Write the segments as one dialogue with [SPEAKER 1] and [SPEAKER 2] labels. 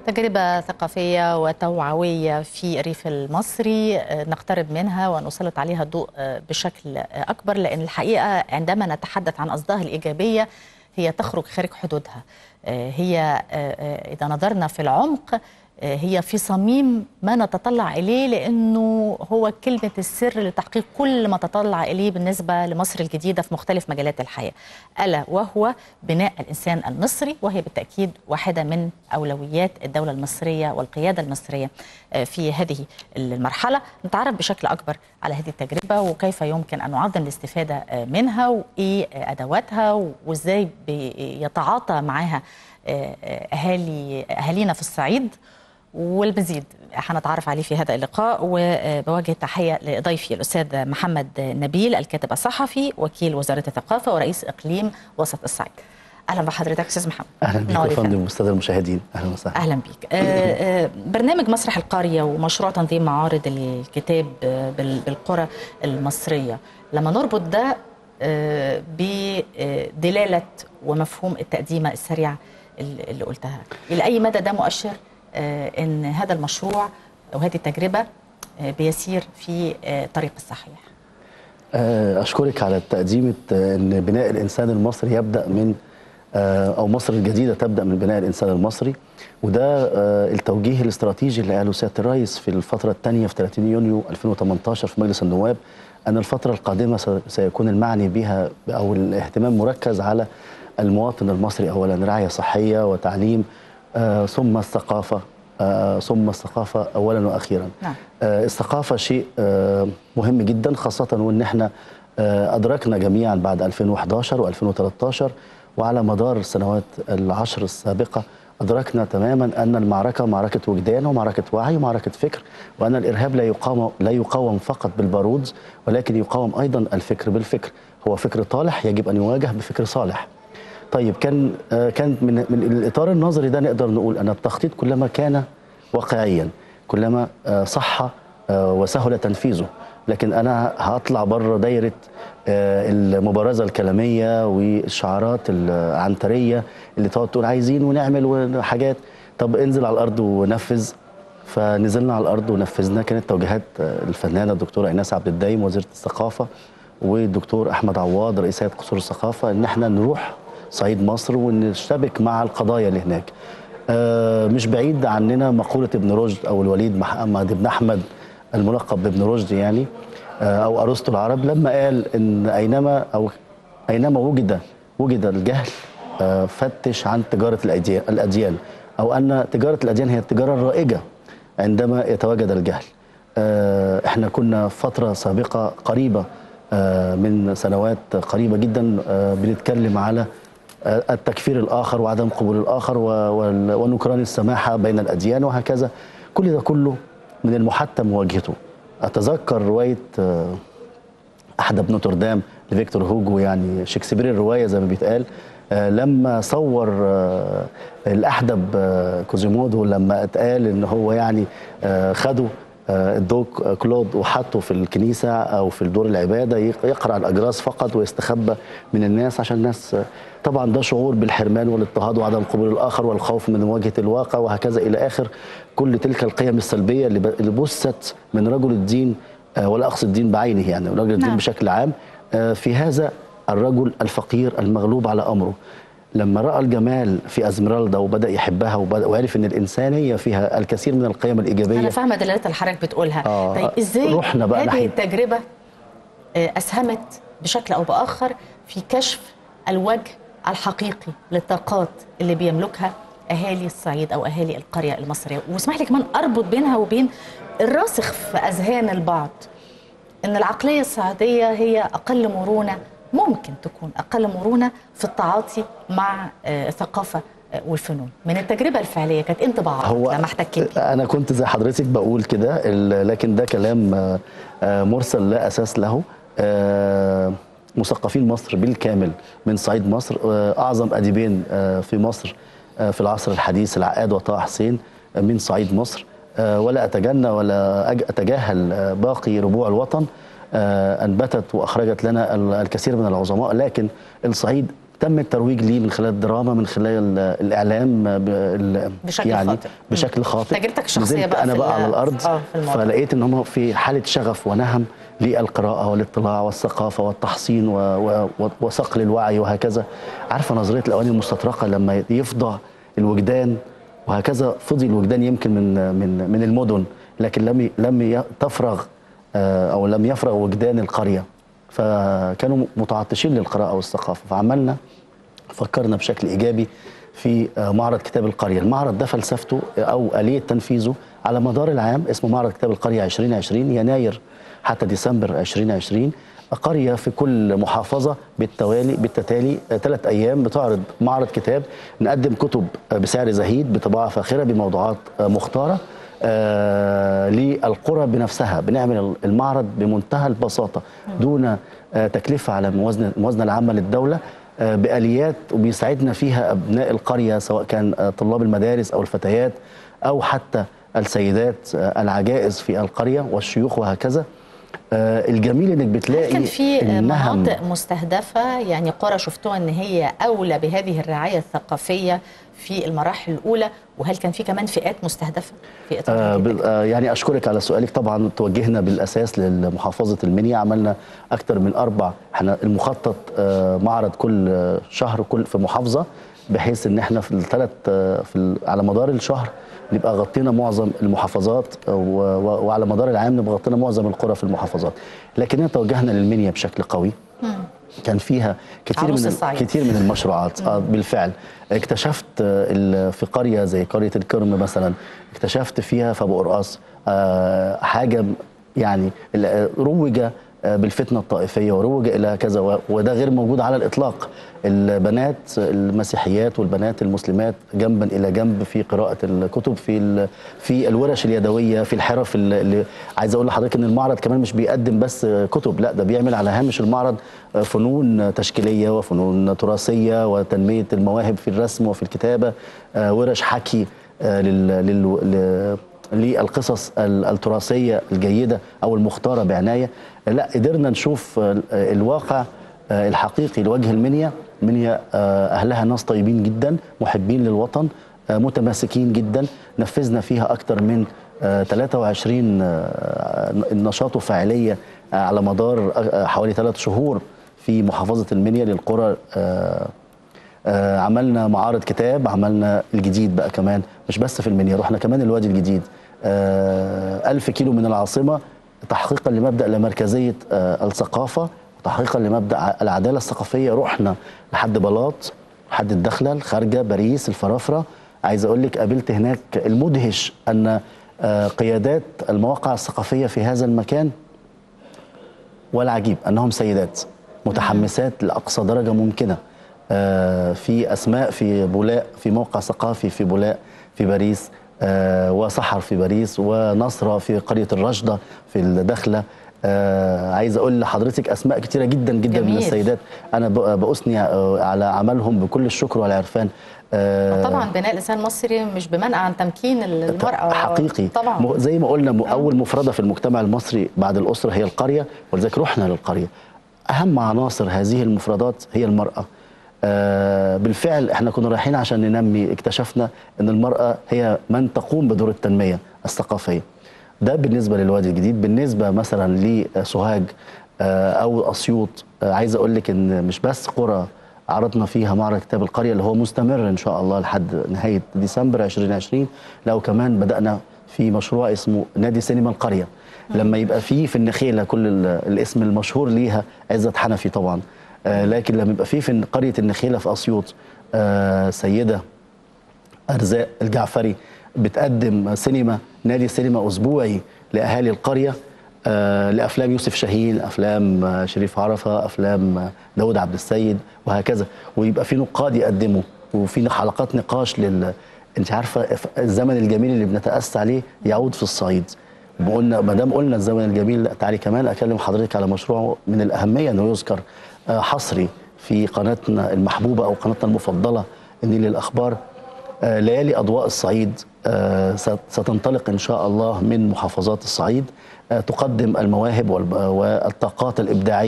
[SPEAKER 1] تجربة ثقافية وتوعوية في الريف المصري نقترب منها ونسلط عليها الضوء بشكل أكبر لأن الحقيقة عندما نتحدث عن قصدها الإيجابية هي تخرج خارج حدودها هي إذا نظرنا في العمق هي في صميم ما نتطلع إليه لأنه هو كلمة السر لتحقيق كل ما تطلع إليه بالنسبة لمصر الجديدة في مختلف مجالات الحياة ألا وهو بناء الإنسان المصري وهي بالتأكيد واحدة من أولويات الدولة المصرية والقيادة المصرية في هذه المرحلة نتعرف بشكل أكبر على هذه التجربة وكيف يمكن أن نعظم الاستفادة منها وإيه أدواتها وإزاي يتعاطى معها أهالي أهالينا في الصعيد والمزيد حنتعرف عليه في هذا اللقاء وبوجه تحية لضيفي الأستاذ محمد نبيل الكاتب الصحفي وكيل وزارة الثقافة ورئيس إقليم وسط الصعيد أهلا بحضرتك أستاذ محمد
[SPEAKER 2] أهلا بك يا فندم والسادة المشاهدين أهلا وسهلا
[SPEAKER 1] أهلا بك آه برنامج مسرح القرية ومشروع تنظيم معارض الكتاب بالقرى المصرية لما نربط ده آه بدلالة ومفهوم التقديمة السريعة اللي قلتها إلى أي مدى ده مؤشر ان هذا المشروع او هذه التجربه بيسير في طريق الصحيح
[SPEAKER 2] اشكرك على تقديمه ان بناء الانسان المصري يبدا من او مصر الجديده تبدا من بناء الانسان المصري وده التوجيه الاستراتيجي اللي قاله سياده الرئيس في الفتره الثانيه في 30 يونيو 2018 في مجلس النواب ان الفتره القادمه سيكون المعني بها او الاهتمام مركز على المواطن المصري اولا رعايه صحيه وتعليم آه ثم الثقافة آه ثم الثقافة أولا وأخيرا نعم. آه الثقافة شيء آه مهم جدا خاصة وأن احنا آه أدركنا جميعا بعد 2011 و2013 وعلى مدار السنوات العشر السابقة أدركنا تماما أن المعركة معركة وجدان ومعركة وعي ومعركة فكر وأن الإرهاب لا يقاوم لا يقاوم فقط بالبارود ولكن يقاوم أيضا الفكر بالفكر هو فكر طالح يجب أن يواجه بفكر صالح طيب كان كان من من الاطار النظري ده نقدر نقول ان التخطيط كلما كان واقعيا كلما صح وسهل تنفيذه لكن انا هطلع بره دايره المبارزه الكلاميه والشعارات العنتريه اللي تقعد تقول عايزين ونعمل حاجات طب انزل على الارض ونفذ فنزلنا على الارض ونفذنا كانت توجيهات الفنانه الدكتوره ايناس عبد الدايم وزيره الثقافه والدكتور احمد عواد رئيس هيئه قصور الثقافه ان احنا نروح صعيد مصر ونشتبك مع القضايا اللي هناك آه مش بعيد عننا مقولة ابن رشد أو الوليد محمد بن أحمد الملقب بابن رشد يعني آه أو أرسطو العرب لما قال إن أينما أو أينما وجد وجد الجهل آه فتش عن تجارة الأديان أو أن تجارة الأديان هي التجارة الرائجة عندما يتواجد الجهل احنا كنا فترة سابقة قريبة من سنوات قريبة جدا بنتكلم على التكفير الآخر وعدم قبول الآخر ونكران السماحة بين الأديان وهكذا كل ده كله من المحتم مواجهته أتذكر رواية أحدب نوتردام لفيكتور هوجو يعني شكسبير الرواية زي ما بيتقال لما صور الأحدب كوزيمودو لما اتقال إن هو يعني خده الدوك كلود وحطه في الكنيسة أو في دور العبادة يقرأ الأجراس فقط ويستخبى من الناس عشان الناس طبعا ده شعور بالحرمان والاضطهاد وعدم قبول الآخر والخوف من مواجهة الواقع وهكذا إلى آخر كل تلك القيم السلبية اللي بثت من رجل الدين ولا أقصد الدين بعينه يعني رجل الدين نعم. بشكل عام في هذا الرجل الفقير المغلوب على أمره لما راى الجمال في ازمرالدا وبدا يحبها وعرف ان الانسانيه فيها الكثير من القيم الايجابيه
[SPEAKER 1] انا فاهمه دلالات اللي حضرتك بتقولها آه طيب ازاي رحنا بقى هذه التجربه اسهمت بشكل او باخر في كشف الوجه الحقيقي للطاقات اللي بيملكها اهالي الصعيد او اهالي القريه المصريه واسمح لي كمان اربط بينها وبين الراسخ في اذهان البعض ان العقليه الصعيديه هي اقل مرونه ممكن تكون اقل مرونه في التعاطي مع الثقافه والفنون من التجربه الفعليه كانت انطباعاتك لما احتكيت
[SPEAKER 2] انا كنت زي حضرتك بقول كده لكن ده كلام مرسل لا اساس له مثقفين مصر بالكامل من صعيد مصر اعظم اديبين في مصر في العصر الحديث العقاد وطه حسين من صعيد مصر ولا اتجنى ولا اتجاهل باقي ربوع الوطن انبتت واخرجت لنا الكثير من العظماء لكن الصعيد تم الترويج ليه من خلال الدراما من خلال الاعلام بال-
[SPEAKER 1] بشكل
[SPEAKER 2] يعني
[SPEAKER 1] خاطئ.
[SPEAKER 2] بشكل خاطئ
[SPEAKER 1] تجربتك الشخصية
[SPEAKER 2] نزلت
[SPEAKER 1] بقى
[SPEAKER 2] انا
[SPEAKER 1] في
[SPEAKER 2] بقى
[SPEAKER 1] ال-
[SPEAKER 2] على الارض
[SPEAKER 1] آه، في الموضوع.
[SPEAKER 2] فلقيت ان هم في حاله شغف ونهم للقراءه والاطلاع والثقافه والتحصين و- و- و- وصقل الوعي وهكذا عارفه نظريه الاواني المستطرقه لما يفضى الوجدان وهكذا فضي الوجدان يمكن من من من المدن لكن لم ي- لم ي- تفرغ آه، او لم يفرغ وجدان القريه فكانوا متعطشين للقراءه والثقافه فعملنا فكرنا بشكل ايجابي في آه، معرض كتاب القريه، المعرض ده فلسفته او اليه تنفيذه على مدار العام اسمه معرض كتاب القريه 2020 يناير حتى ديسمبر 2020 قريه في كل محافظه بالتوالي بالتتالي ثلاث ايام بتعرض معرض كتاب نقدم كتب آه، بسعر زهيد بطباعه فاخره بموضوعات آه، مختاره آه، للقرى بنفسها بنعمل المعرض بمنتهى البساطه دون آه، تكلفه على الموازنه الموازنه العامه للدوله آه، باليات وبيساعدنا فيها ابناء القريه سواء كان آه، طلاب المدارس او الفتيات او حتى السيدات آه، العجائز في القريه والشيوخ وهكذا آه، الجميل انك بتلاقي
[SPEAKER 1] كان في
[SPEAKER 2] النهم
[SPEAKER 1] مناطق مستهدفه يعني قرى شفتوها ان هي اولى بهذه الرعايه الثقافيه في المراحل الاولى وهل كان في كمان فئات مستهدفه في اطار
[SPEAKER 2] آه
[SPEAKER 1] هذه
[SPEAKER 2] بال- آه يعني اشكرك على سؤالك طبعا توجهنا بالاساس لمحافظه المنيا عملنا اكثر من اربع احنا المخطط آه معرض كل آه، شهر كل في محافظه بحيث ان احنا في الثلاث آه في ال- على مدار الشهر نبقى غطينا معظم المحافظات آه، و- و- وعلى مدار العام نبقى غطينا معظم القرى في المحافظات لكننا توجهنا للمنيا بشكل قوي كان فيها كتير
[SPEAKER 1] عروس
[SPEAKER 2] من
[SPEAKER 1] الصعيد.
[SPEAKER 2] كتير من المشروعات آه بالفعل اكتشفت آه، ال- في قريه زي قريه الكرم مثلا اكتشفت فيها في ابو قرقاص آه، حاجه م- يعني ال- آه، روج آه، بالفتنه الطائفيه وروج الى كذا و- وده غير موجود على الاطلاق البنات المسيحيات والبنات المسلمات جنبا الى جنب في قراءه الكتب في ال- في الورش اليدويه في الحرف ال- اللي عايز اقول لحضرتك ان المعرض كمان مش بيقدم بس كتب لا ده بيعمل على هامش المعرض فنون تشكيليه وفنون تراثيه وتنميه المواهب في الرسم وفي الكتابه آه، ورش حكي آه، لل لل ل- للقصص ال- التراثيه الجيده او المختاره بعنايه لا قدرنا نشوف آه، الواقع آه، الحقيقي لوجه المنيا منيا آه، اهلها ناس طيبين جدا محبين للوطن آه، متماسكين جدا نفذنا فيها اكثر من آه، 23 آه، نشاط وفاعليه آه، على مدار آه، حوالي ثلاث شهور في محافظه المنيا للقرى آه، آه، عملنا معارض كتاب عملنا الجديد بقى كمان مش بس في المنيا رحنا كمان الوادي الجديد آه، ألف كيلو من العاصمة تحقيقا لمبدأ لمركزية آه، الثقافة وتحقيقا لمبدأ العدالة الثقافية رحنا لحد بلاط لحد الدخلة الخارجة باريس الفرافرة عايز أقول لك قابلت هناك المدهش أن آه، قيادات المواقع الثقافية في هذا المكان والعجيب انهم سيدات متحمسات لاقصى درجه ممكنه آه، في اسماء في بولاق في موقع ثقافي في بولاق في باريس آه، وسحر في باريس ونصره في قريه الرشده في الدخله آه، عايز اقول لحضرتك اسماء كتيره جدا جدا من
[SPEAKER 1] جميل.
[SPEAKER 2] السيدات انا ب- باثني آه، على عملهم بكل الشكر والعرفان آه،
[SPEAKER 1] طبعا بناء الانسان المصري مش بمنع عن تمكين المراه
[SPEAKER 2] حقيقي
[SPEAKER 1] طبعا
[SPEAKER 2] م- زي ما قلنا م- اول مفرده في المجتمع المصري بعد الاسره هي القريه ولذلك رحنا للقريه اهم عناصر هذه المفردات هي المراه آه بالفعل احنا كنا رايحين عشان ننمي اكتشفنا ان المراه هي من تقوم بدور التنميه الثقافيه ده بالنسبه للوادي الجديد بالنسبه مثلا لسوهاج آه او اسيوط آه عايز اقول لك ان مش بس قرى عرضنا فيها معرض كتاب القريه اللي هو مستمر ان شاء الله لحد نهايه ديسمبر 2020 لا وكمان بدانا في مشروع اسمه نادي سينما القريه لما يبقى فيه في النخيله كل ال- الاسم المشهور ليها عزت حنفي طبعا آه لكن لما يبقى فيه في قريه النخيله في اسيوط آه سيده ارزاق الجعفري بتقدم سينما نادي سينما اسبوعي لاهالي القريه آه لافلام يوسف شاهين افلام آه شريف عرفه افلام آه داود عبد السيد وهكذا ويبقى في نقاد يقدموا وفي حلقات نقاش لل انت عارفه الزمن الجميل اللي بنتاسى عليه يعود في الصعيد قلنا ما دام قلنا الزمن الجميل لا، تعالي كمان اكلم حضرتك على مشروع من الاهميه انه يذكر آه، حصري في قناتنا المحبوبه او قناتنا المفضله النيل الاخبار آه، ليالي اضواء الصعيد آه، ست- ستنطلق ان شاء الله من محافظات الصعيد آه، تقدم المواهب والب- والطاقات الابداعيه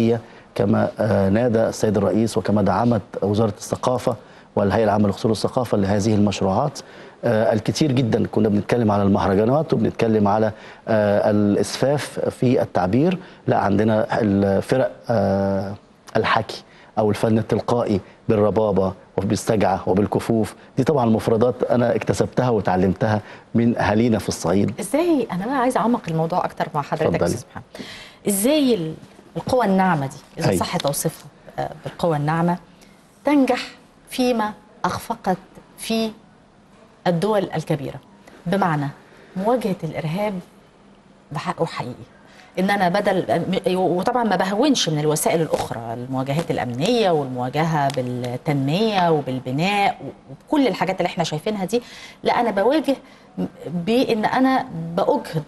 [SPEAKER 2] كما آه، نادى السيد الرئيس وكما دعمت وزاره الثقافه والهيئه العامه لاصول الثقافه لهذه المشروعات آه، الكثير جدا كنا بنتكلم على المهرجانات وبنتكلم على آه، الاسفاف في التعبير لا عندنا الفرق آه، الحكي او الفن التلقائي بالربابه وبالسجعه وبالكفوف دي طبعا مفردات انا اكتسبتها وتعلمتها من اهالينا في الصعيد
[SPEAKER 1] ازاي انا بقى عايزه اعمق الموضوع اكتر مع حضرتك يا
[SPEAKER 2] اتفضلي.
[SPEAKER 1] استاذ محمد ازاي ال- القوى الناعمه دي اذا
[SPEAKER 2] أيوة.
[SPEAKER 1] صح توصيفها آه، بالقوى الناعمه تنجح فيما اخفقت في الدول الكبيره بمعنى مواجهه الارهاب بحقه حقيقي ان انا بدل وطبعا ما بهونش من الوسائل الاخرى المواجهات الامنيه والمواجهه بالتنميه وبالبناء وكل الحاجات اللي احنا شايفينها دي لا انا بواجه بان انا باجهض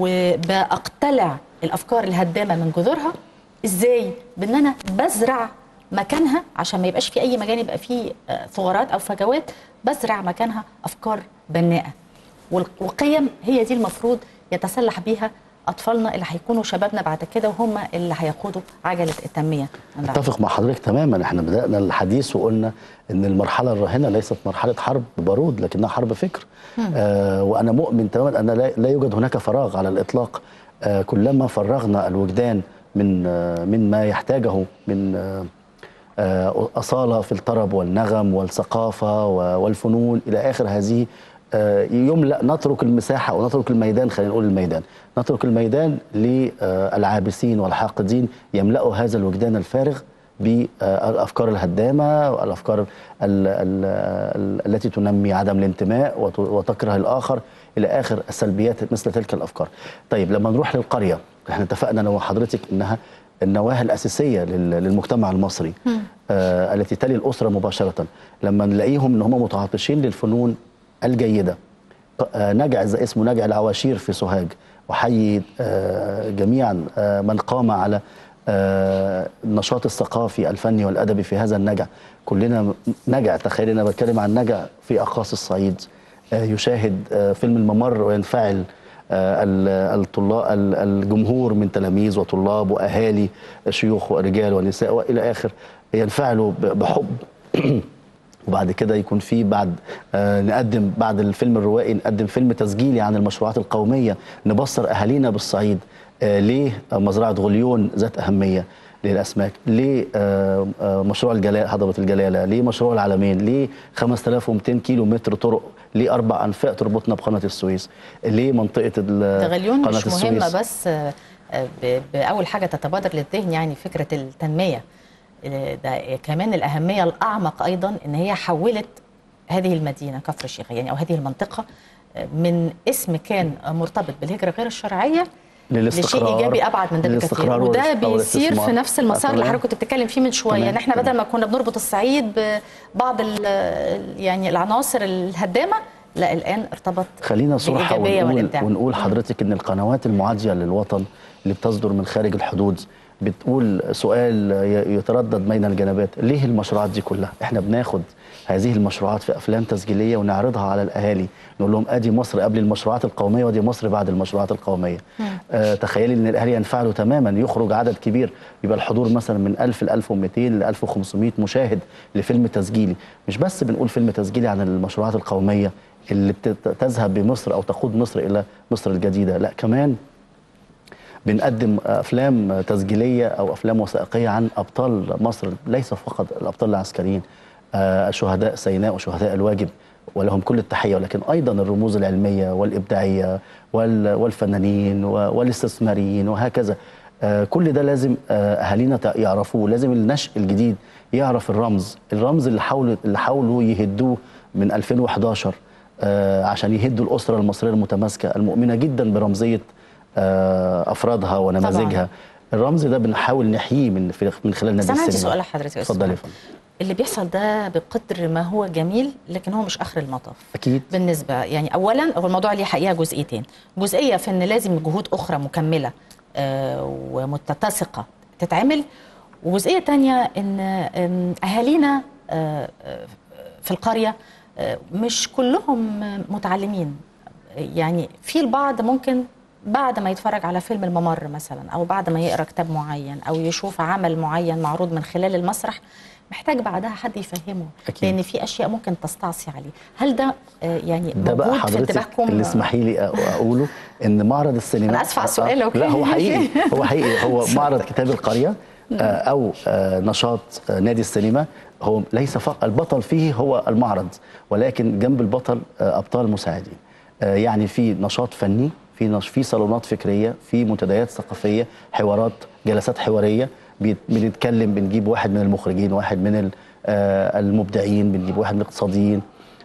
[SPEAKER 1] وبقتلع الافكار الهدامه من جذورها ازاي بان انا بزرع مكانها عشان ما يبقاش في اي مكان يبقى فيه آه، ثغرات او فجوات بزرع مكانها افكار بناءه وال- وقيم هي دي المفروض يتسلح بيها اطفالنا اللي هيكونوا شبابنا بعد كده وهم اللي هيقودوا عجله التنميه من بعد.
[SPEAKER 2] اتفق مع حضرتك تماما احنا بدانا الحديث وقلنا ان المرحله الراهنه ليست مرحله حرب بارود لكنها حرب فكر آه وانا مؤمن تماما ان لا, لا يوجد هناك فراغ على الاطلاق آه كلما فرغنا الوجدان من آه من ما يحتاجه من آه آه، أصالة في الطرب والنغم والثقافة و- والفنون إلى آخر هذه آه، يملأ نترك المساحة ونترك الميدان خلينا نقول الميدان نترك الميدان للعابسين والحاقدين يملأوا هذا الوجدان الفارغ بالأفكار الهدامة والأفكار ال ال ال التي تنمي عدم الانتماء وت- وتكره الآخر إلى آخر السلبيات مثل تلك الأفكار طيب لما نروح للقرية احنا اتفقنا أنا وحضرتك إنها النواة الأساسية لل- للمجتمع المصري آه التي تلي الأسرة مباشرة لما نلاقيهم إن هم متعطشين للفنون الجيدة آه نجع زي اسمه نجع العواشير في سوهاج وحيي آه جميعا آه من قام على آه النشاط الثقافي الفني والأدبي في هذا النجع كلنا م- نجع تخيل أنا بتكلم عن نجع في أقاصي الصعيد آه يشاهد آه فيلم الممر وينفعل آه، ال- الطلاب ال- الجمهور من تلاميذ وطلاب واهالي شيوخ ورجال ونساء والى اخر ينفعلوا ب- بحب وبعد كده يكون في بعد آه نقدم بعد الفيلم الروائي نقدم فيلم تسجيلي عن المشروعات القوميه نبصر اهالينا بالصعيد آه ليه مزرعه غليون ذات اهميه للاسماك ليه آه آه مشروع الجلاله هضبه الجلاله ليه مشروع العلمين ليه 5200 كيلو متر طرق ليه اربع انفاق تربطنا بقناه السويس ليه منطقه ال-
[SPEAKER 1] ده غليون
[SPEAKER 2] قناه
[SPEAKER 1] مش مهمه
[SPEAKER 2] السويس
[SPEAKER 1] بس آه، آه، ب- باول حاجه تتبادر للذهن يعني فكره التنميه آه، ده كمان الاهميه الاعمق ايضا ان هي حولت هذه المدينه كفر الشيخ يعني او هذه المنطقه آه، من اسم كان مرتبط بالهجره غير الشرعيه لشيء
[SPEAKER 2] للاستقرار
[SPEAKER 1] ايجابي ابعد من ذلك كثير
[SPEAKER 2] للاستقرار
[SPEAKER 1] وده
[SPEAKER 2] والاست- أو
[SPEAKER 1] بيسير في
[SPEAKER 2] الاستثمار.
[SPEAKER 1] نفس المسار
[SPEAKER 2] آه،
[SPEAKER 1] اللي
[SPEAKER 2] تمام.
[SPEAKER 1] حضرتك كنت بتتكلم فيه من شويه
[SPEAKER 2] تمام،
[SPEAKER 1] ان احنا بدل
[SPEAKER 2] تمام.
[SPEAKER 1] ما كنا بنربط الصعيد ببعض ال- ال- يعني العناصر الهدامه لا الان ارتبط
[SPEAKER 2] خلينا صراحة
[SPEAKER 1] بالإيجابية
[SPEAKER 2] ونقول,
[SPEAKER 1] والإبداع.
[SPEAKER 2] ونقول حضرتك ان القنوات المعادية للوطن اللي بتصدر من خارج الحدود بتقول سؤال ي- يتردد بين الجنبات ليه المشروعات دي كلها احنا بناخد هذه المشروعات في افلام تسجيليه ونعرضها على الاهالي نقول لهم ادي مصر قبل المشروعات القوميه ودي مصر بعد المشروعات القوميه آه تخيلي ان الاهالي ينفعلوا تماما يخرج عدد كبير يبقى الحضور مثلا من 1000 ل 1200 ل 1500 مشاهد لفيلم تسجيلي مش بس بنقول فيلم تسجيلي عن المشروعات القوميه اللي بت- تذهب بمصر او تقود مصر الى مصر الجديده لا كمان بنقدم افلام تسجيليه او افلام وثائقيه عن ابطال مصر ليس فقط الابطال العسكريين آه، شهداء سيناء وشهداء الواجب ولهم كل التحيه ولكن ايضا الرموز العلميه والابداعيه وال- والفنانين و- والاستثماريين وهكذا آه، كل ده لازم آه، اهالينا تع- يعرفوه لازم النشء الجديد يعرف الرمز الرمز اللي حاولوا اللي حاولوا يهدوه من 2011 آه، عشان يهدوا الاسره المصريه المتماسكه المؤمنه جدا برمزيه آه، افرادها ونماذجها الرمز ده بنحاول نحييه من في- من خلال
[SPEAKER 1] بس
[SPEAKER 2] نادي
[SPEAKER 1] انا عندي
[SPEAKER 2] السينما
[SPEAKER 1] سؤال لحضرتك يا أستاذ
[SPEAKER 2] اتفضلي يا
[SPEAKER 1] محمد.
[SPEAKER 2] فندم
[SPEAKER 1] اللي بيحصل ده بقدر ما هو جميل لكن هو مش اخر المطاف
[SPEAKER 2] اكيد
[SPEAKER 1] بالنسبه يعني اولا هو الموضوع ليه حقيقه جزئيتين جزئيه في ان لازم جهود اخرى مكمله آه، ومتسقه تتعمل وجزئيه تانية ان آم، اهالينا آه، آه، في القريه آه، مش كلهم متعلمين يعني في البعض ممكن بعد ما يتفرج على فيلم الممر مثلا او بعد ما يقرا كتاب معين او يشوف عمل معين معروض من خلال المسرح محتاج بعدها حد يفهمه
[SPEAKER 2] أكيد.
[SPEAKER 1] لان في اشياء ممكن تستعصي عليه هل ده آه، يعني
[SPEAKER 2] ده بقى
[SPEAKER 1] موجود في
[SPEAKER 2] حضرتك
[SPEAKER 1] انتباهكم
[SPEAKER 2] اللي اسمحي لي أ- اقوله ان معرض السينما
[SPEAKER 1] أنا آسفة على السؤال لو
[SPEAKER 2] لا
[SPEAKER 1] كان
[SPEAKER 2] هو حقيقي
[SPEAKER 1] فيه.
[SPEAKER 2] هو حقيقي هو
[SPEAKER 1] اتفضل.
[SPEAKER 2] معرض كتاب القريه آه، او آه، نشاط آه، نادي السينما هو ليس فقط البطل فيه هو المعرض ولكن جنب البطل آه، ابطال مساعدين آه، يعني في نشاط فني في نش... في صالونات فكريه في منتديات ثقافيه حوارات جلسات حواريه بيت- بنتكلم بنجيب واحد من المخرجين واحد من ال- آه، المبدعين بنجيب واحد من الاقتصاديين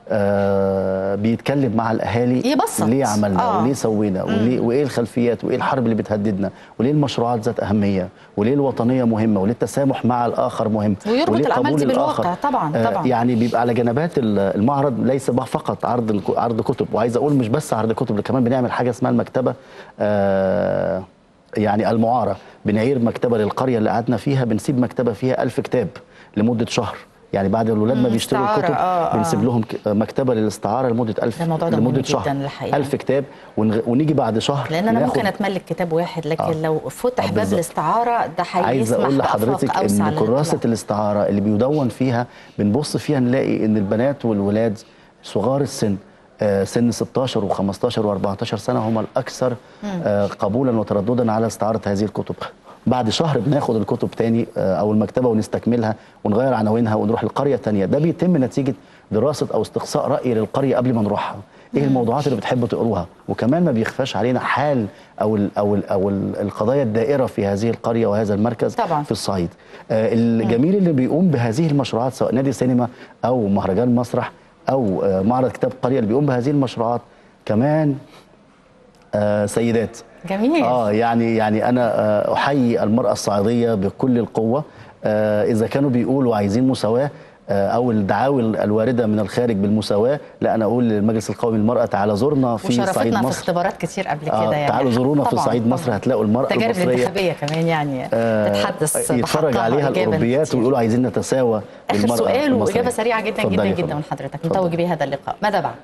[SPEAKER 2] آه، بيتكلم مع الاهالي
[SPEAKER 1] يبسط.
[SPEAKER 2] ليه عملنا
[SPEAKER 1] آه.
[SPEAKER 2] وليه سوينا وليه وايه الخلفيات وايه الحرب اللي بتهددنا وليه المشروعات ذات اهميه وليه الوطنيه مهمه وليه التسامح مع الاخر مهم
[SPEAKER 1] ويربط
[SPEAKER 2] وليه
[SPEAKER 1] الأعمال
[SPEAKER 2] قبول
[SPEAKER 1] دي
[SPEAKER 2] الآخر.
[SPEAKER 1] بالواقع. طبعاً،
[SPEAKER 2] آه،
[SPEAKER 1] طبعاً.
[SPEAKER 2] يعني بيبقى على جنبات ال- المعرض ليس بقى فقط عرض الك- عرض كتب وعايز اقول مش بس عرض كتب كمان بنعمل حاجه اسمها المكتبه آه، يعني المعاره بنعير مكتبه للقريه اللي قعدنا فيها بنسيب مكتبه فيها ألف كتاب لمده شهر يعني بعد الولاد ما
[SPEAKER 1] مم،
[SPEAKER 2] بيشتروا
[SPEAKER 1] استعارة،
[SPEAKER 2] الكتب
[SPEAKER 1] آه، آه.
[SPEAKER 2] بنسيب لهم ك- مكتبه للاستعاره لمده 1000
[SPEAKER 1] ده الموضوع ده مهم
[SPEAKER 2] لمده
[SPEAKER 1] جداً
[SPEAKER 2] شهر
[SPEAKER 1] الحقيقة.
[SPEAKER 2] 1000 كتاب ونغ- ونيجي بعد شهر
[SPEAKER 1] لان انا
[SPEAKER 2] ناخد-
[SPEAKER 1] ممكن اتملك كتاب واحد لكن
[SPEAKER 2] آه.
[SPEAKER 1] لو فتح
[SPEAKER 2] آه،
[SPEAKER 1] باب
[SPEAKER 2] بالظبط.
[SPEAKER 1] الاستعاره ده
[SPEAKER 2] عايز
[SPEAKER 1] هيسمح
[SPEAKER 2] اقول
[SPEAKER 1] بآفاق
[SPEAKER 2] لحضرتك
[SPEAKER 1] أوسع
[SPEAKER 2] ان كراسه
[SPEAKER 1] للإطلاق.
[SPEAKER 2] الاستعاره اللي بيدون فيها بنبص فيها نلاقي ان البنات والولاد صغار السن آه، سن 16 و15 و14 سنه هم الاكثر آه، قبولا وترددا على استعاره هذه الكتب بعد شهر بناخد الكتب تاني آه، او المكتبه ونستكملها ونغير عناوينها ونروح لقريه تانية ده بيتم نتيجه دراسه او استقصاء راي للقريه قبل ما نروحها ايه الموضوعات اللي بتحبوا تقروها وكمان ما بيخفاش علينا حال او ال او ال او ال القضايا الدائره في هذه القريه وهذا المركز
[SPEAKER 1] طبعاً.
[SPEAKER 2] في الصعيد آه، الجميل اللي بيقوم بهذه المشروعات سواء نادي سينما او مهرجان مسرح او آه، معرض كتاب قريه اللي بيقوم بهذه المشروعات كمان آه، سيدات
[SPEAKER 1] جميل
[SPEAKER 2] اه يعني يعني انا آه، احيي المراه الصعيديه بكل القوه آه، اذا كانوا بيقولوا عايزين مساواه آه، او الدعاوي الوارده من الخارج بالمساواه لا انا اقول للمجلس القومي للمراه تعالى زورنا في صعيد
[SPEAKER 1] وشرفتنا في
[SPEAKER 2] مصر
[SPEAKER 1] اختبارات كتير قبل
[SPEAKER 2] آه،
[SPEAKER 1] كده يعني
[SPEAKER 2] تعالوا زورونا في
[SPEAKER 1] طبعاً،
[SPEAKER 2] صعيد
[SPEAKER 1] طبعاً.
[SPEAKER 2] مصر هتلاقوا المراه
[SPEAKER 1] التجارب
[SPEAKER 2] المصريه
[SPEAKER 1] الانتخابيه كمان يعني
[SPEAKER 2] آه،
[SPEAKER 1] تتحدث
[SPEAKER 2] يتفرج
[SPEAKER 1] بحقها
[SPEAKER 2] عليها
[SPEAKER 1] وإجابة
[SPEAKER 2] الاوروبيات
[SPEAKER 1] كتير.
[SPEAKER 2] ويقولوا عايزين نتساوى
[SPEAKER 1] اخر
[SPEAKER 2] بالمرأة
[SPEAKER 1] سؤال
[SPEAKER 2] المصرية.
[SPEAKER 1] واجابه سريعه جدا
[SPEAKER 2] اتفضلي
[SPEAKER 1] جدا
[SPEAKER 2] يا
[SPEAKER 1] جدا
[SPEAKER 2] فندم.
[SPEAKER 1] من حضرتك
[SPEAKER 2] اتفضلي.
[SPEAKER 1] نتوج بيه هذا اللقاء ماذا بعد؟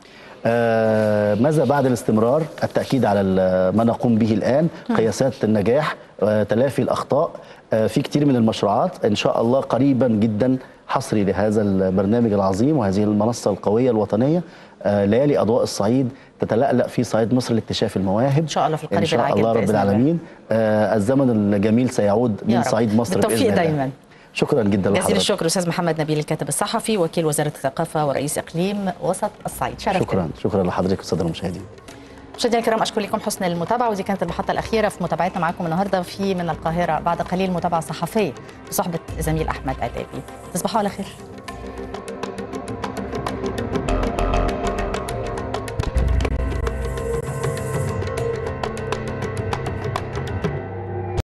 [SPEAKER 2] آه، ماذا بعد الاستمرار التأكيد على ال- ما نقوم به الآن قياسات النجاح آه، تلافي الأخطاء آه، في كتير من المشروعات إن شاء الله قريبا جدا حصري لهذا البرنامج العظيم وهذه المنصة القوية الوطنية آه، ليالي أضواء الصعيد تتلألأ في صعيد مصر لاكتشاف المواهب
[SPEAKER 1] إن شاء الله في القريب
[SPEAKER 2] إن شاء
[SPEAKER 1] العاجل
[SPEAKER 2] الله رب
[SPEAKER 1] بإذن الله.
[SPEAKER 2] العالمين آه، الزمن الجميل سيعود
[SPEAKER 1] يا
[SPEAKER 2] من
[SPEAKER 1] رب.
[SPEAKER 2] صعيد مصر
[SPEAKER 1] بالتوفيق
[SPEAKER 2] بإذن الله
[SPEAKER 1] دايماً.
[SPEAKER 2] شكرا جدا
[SPEAKER 1] جزيل
[SPEAKER 2] لحضرتك
[SPEAKER 1] الشكر استاذ محمد نبيل الكاتب الصحفي وكيل وزاره الثقافه ورئيس اقليم وسط الصعيد شرفتنا
[SPEAKER 2] شكرا شكرا لحضرتك والسادة المشاهدين
[SPEAKER 1] مشاهدينا الكرام اشكر لكم حسن المتابعه ودي كانت المحطه الاخيره في متابعتنا معكم النهارده في من القاهره بعد قليل متابعه صحفيه بصحبه زميل احمد عتابي تصبحوا على خير